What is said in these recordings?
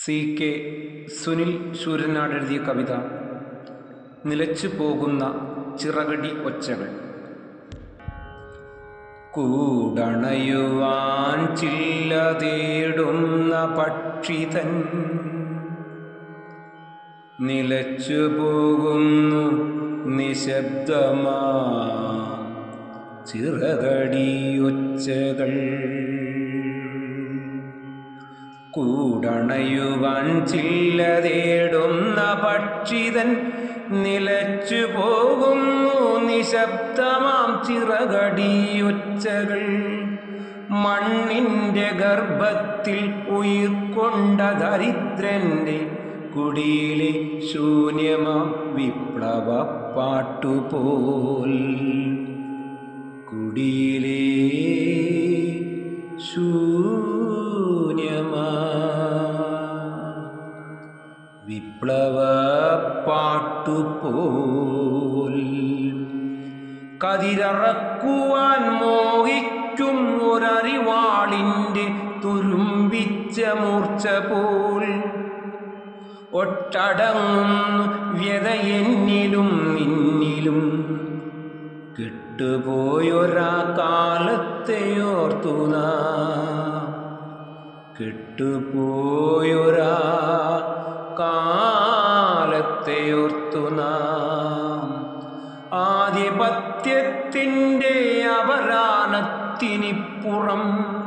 C K Sunil Sooranad എഴുതിയ കവിത നിലച്ചു പോകുന്ന ചിറകടി ഒച്ചകൾ കൂടണയുവാൻ ചില്ല തേടുന്ന പക്ഷിതൻ നിലച്ചു പോകുന്നു നിശബ്ദമാ ചിറകടിയൊച്ചകൾ കൂടണയുവാൻ ചില്ല തേടുന്ന പക്ഷിതൻ നിലച്ചു പോകുന്നു നിശബ്ദമാം ചിറകടിയൊച്ചകൾ മണ്ണിൻ്റെ ഗർഭത്തിൽ ഉയിർക്കൊണ്ട ദരിദ്രൻ്റെ കുടിയിലെ ശൂന്യമാം വിപ്ലവ പാട്ടുപോൽ കുടിയിലെ ശൂന്യമാ വിപ്ലവ പാട്ടുപോൽ കതിരറക്കുവാൻ മോഹിക്കും ഒരറിവാളിൻ്റെ തുരുമ്പിച്ച മൂർച്ച പോൽ ഒട്ടടങ്ങുന്നു വ്യത എന്നിലും നിന്നിലും കെട്ടുപോയൊരാ കാലത്തെയോർത്തു നാം കെട്ടുപോയൊരാ കാലത്തെയോർത്തു നാം ആധിപത്യത്തിൻ്റെ അപരാണത്തിനിപ്പുറം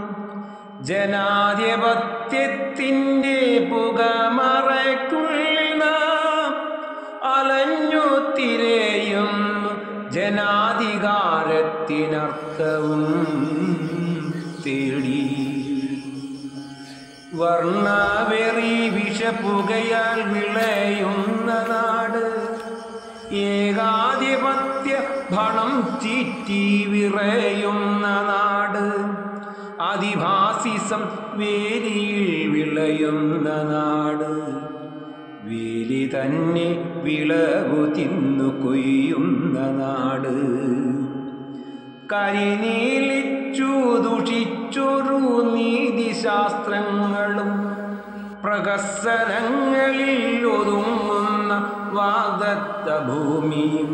ജനാധിപത്യത്തിൻ്റെ പുകമറയ്ക്കുള്ളിൽ നാം അലഞ്ഞു തിരയുന്നു ജനാധികാരത്തിനർത്ഥവും തേടി വർണ്ണവെറി വിഷപ്പുകയാൽ വിളയുന്ന നാട് ഏകാധിപത്യ ഭണം ചീറ്റി വിറയുന്ന നാട് അതിഭാസിസം വേലിയിൽ വിളയുന്ന നാട് വേലി തന്നെ വിളവു തിന്നു കൊയ്യുന്ന നാട് കരിനീലിച്ചു ദുഷിച്ചൊരു നീതിശാസ്ത്രങ്ങളും പ്രഹസനങ്ങളിൽ ഒതുങ്ങുന്ന വാദത്ത ഭൂമിയും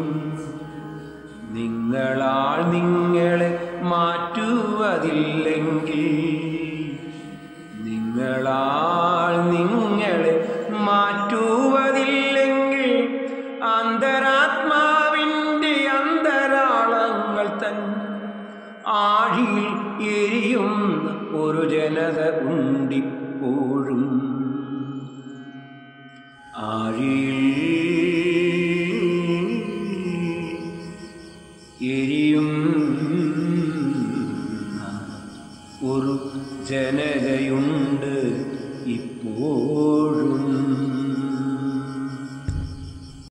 നിങ്ങളാൾ നിങ്ങളെ മാറ്റുവതില്ലെങ്കിൽ നിങ്ങളാൾ നിങ്ങളെ മാറ്റുവതില്ലെങ്കിൽ അന്തരാത്മാവിൻ്റെ അന്തരാളങ്ങൾ തൻ ആഴിയിൽ എരിയുന്ന ഒരു ജനത ഉണ്ടിപ്പോഴും ആഴിയിൽ എരിയും ഒരു ജനതയുണ്ടിപ്പോഴും